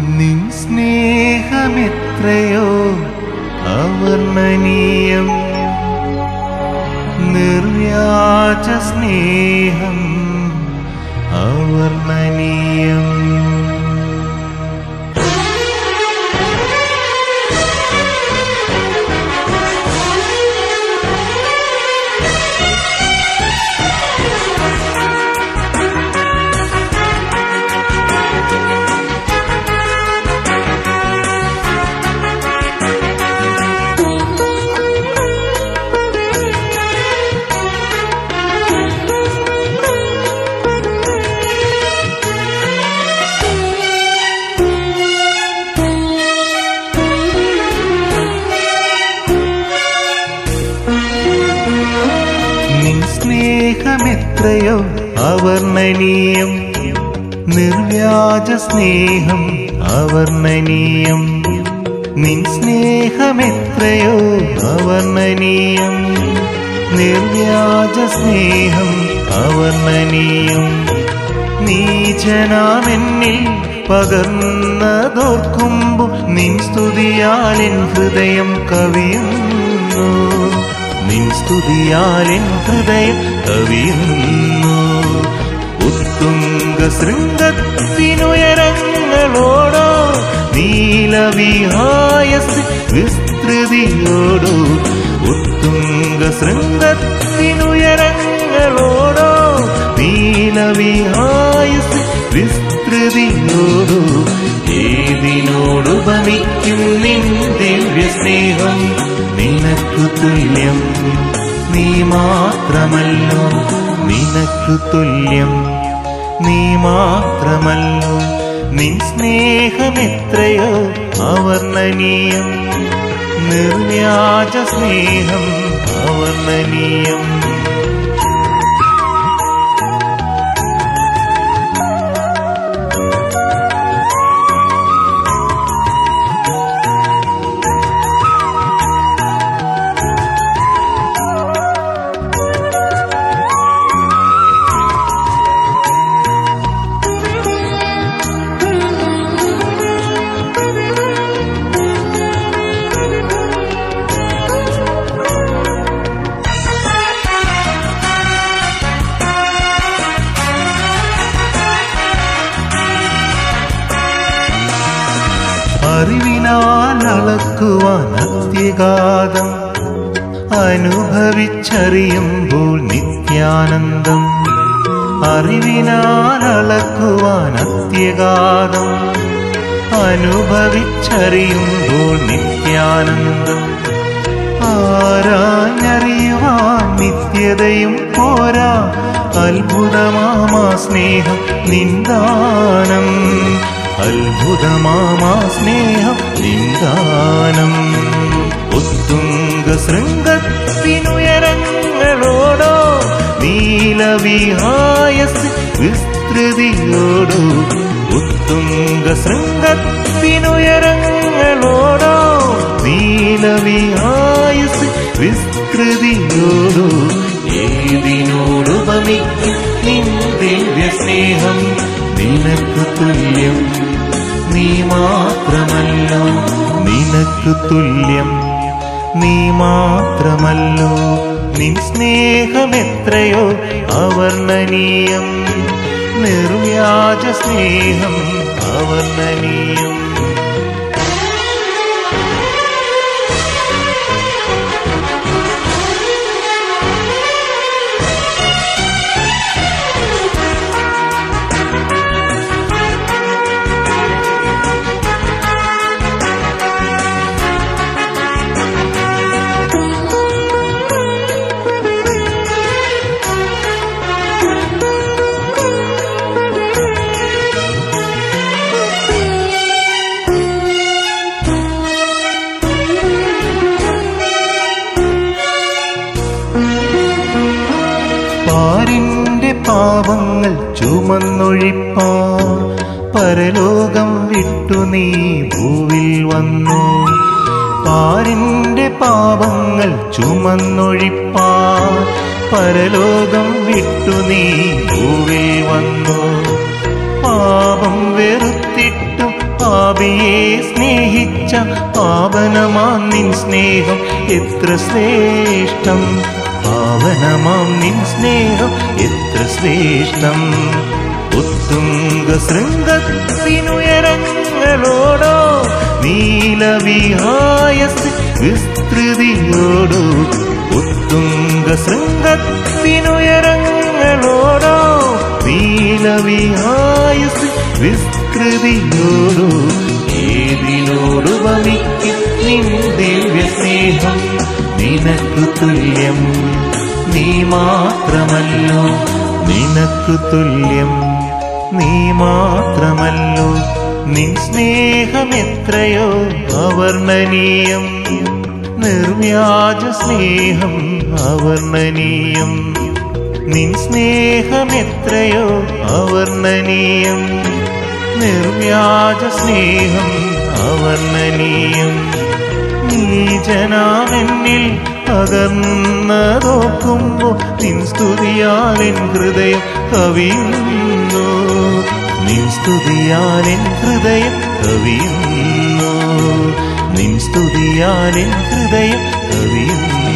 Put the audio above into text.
നിൻ സ്നേഹമെത്രയോ അവർണ്ണനീയം നിർവ്യാജ സ്നേഹം അവർണ്ണനീയം നിൻ സ്നേഹമെത്രയോ അവർണ്ണനീയം നിർവ്യാജ സ്നേഹം അവർണ്ണനീയം നിൻ സ്നേഹമെത്രയോ അവർണ്ണനീയം നിർവ്യാജ സ്നേഹം അവർണ്ണനീയം നീചനാമെന്നിൽ പകർന്നതോർക്കുമ്പോൾ നിൻ സ്തുതിയാലെൻ ഹൃദയം കവിയുന്നു നിൻ സ്തുതിയാലെൻ ഹൃദയം കവിയുന്നു ഉത്തുംഗ ശൃംഗത്തിനുയരങ്ങളോടോ നീലവിഹായസ് വിസ്തൃതിയോടോ ഉത്തുംഗ ശൃംഗത്തിനുയരങ്ങളോടോ നീലവിഹായസ് വിസ്തൃതിയോടോ ഏതിനോടുപമിക്കും നിൻ ദിവ്യ സ്നേഹം നിനക്കു തുല്യം നീ മാത്രമല്ലോ നിനക്കു തുല്യം നീ മാത്രമല്ലോ നിൻ സ്നേഹമെത്രയോ അവർണ്ണനീയം നിർവ്യാജ സ്നേഹം അവർണ്ണനീയം അറിവിനാൽ അളക്കുവാൻ അത്യഗാധം അനുഭവിച്ചറിയുമ്പോൾ നിത്യാനന്ദം അറിവിനാൽ അളക്കുവാൻ അത്യഗാധം അനുഭവിച്ചറിയുമ്പോൾ നിത്യാനന്ദം ആരാഞ്ഞറിയുവാൻ നിത്യതയും പോരാ അത്ഭുതമാമാ സ്നേഹം നിന്ദാനം അത്ഭുതമാമാ സ്നേഹം നിന്ദാനം ഉത്തുംഗ ശൃംഗത്തിനുയരങ്ങളോടോ നീലവിഹായസ് വിസ്തൃതിയോടോ ഉത്തുംഗ ശൃംഗത്തിനുയരങ്ങളോടോ നീലവിഹായസ് വിസ്തൃതിയോടോ ഏതിനോടുപമിക്കും നിൻ ദിവ്യ സ്നേഹം നിനക്ക് തുല്യം നീ മാത്രമല്ലോ നിനക്ക് തുല്യം നീ മാത്രമല്ലോ നിൻ സ്നേഹമെത്രയോ അവർണ്ണനീയം നിർവ്യാജ സ്നേഹം അവർണ്ണനീയം പാരിന്റെ പാപങ്ങൾ ചുമന്നൊഴിപ്പാ പരലോകം വിട്ടു നീ ഭൂവിൽ വന്നു പാരിന്റെ പാപങ്ങൾ ചുമന്നൊഴിപ്പാ പരലോകം വിട്ടു നീ ഭൂവിൽ വന്നു പാപം വെറുത്തിട്ടും പാപി പാവനമാം നിൻ സ്നേഹം എത്ര ശ്രേഷ്ഠം പാവനമാം നിൻ സ്നേഹം എത്ര ശ്രേഷ്ഠം ഉത്തുംഗ ശൃംഗത്തിനുയരങ്ങളോടോ നീലവിഹായസ് വിസ്തൃതിയോടോ ഉത്തുംഗ ശൃംഗത്തിനുയരങ്ങളോടോ നീലവിഹായസ് വിസ്തൃതിയോടോ ഏതിനോടുപമിക്ക് നിൻ ദിവ്യ സ്നേഹം നിനക്ക് തുല്യം നീ മാത്രമല്ലോ നിനക്ക് തുല്യം നീ മാത്രമല്ലോ നിൻ സ്നേഹം എത്രയോ അവർണ്ണനീയം നിർവ്യാജ സ്നേഹം അവർണ്ണനീയം നിൻ സ്നേഹം എത്രയോ അവർണ്ണനീയം നിർവ്യാജ സ്നേഹം അവർണ്ണനീയം നീജനാമെന്നിൽ പകർന്നതോക്കുമ്പോ നിൻ സ്തുതിയാലെൻ ഹൃദയം കവിയുന്നു നിൻ സ്തുതിയാലെൻ ഹൃദയം കവിയുന്നു നിൻ സ്തുതിയാലെൻ ഹൃദയം കവിയുന്നു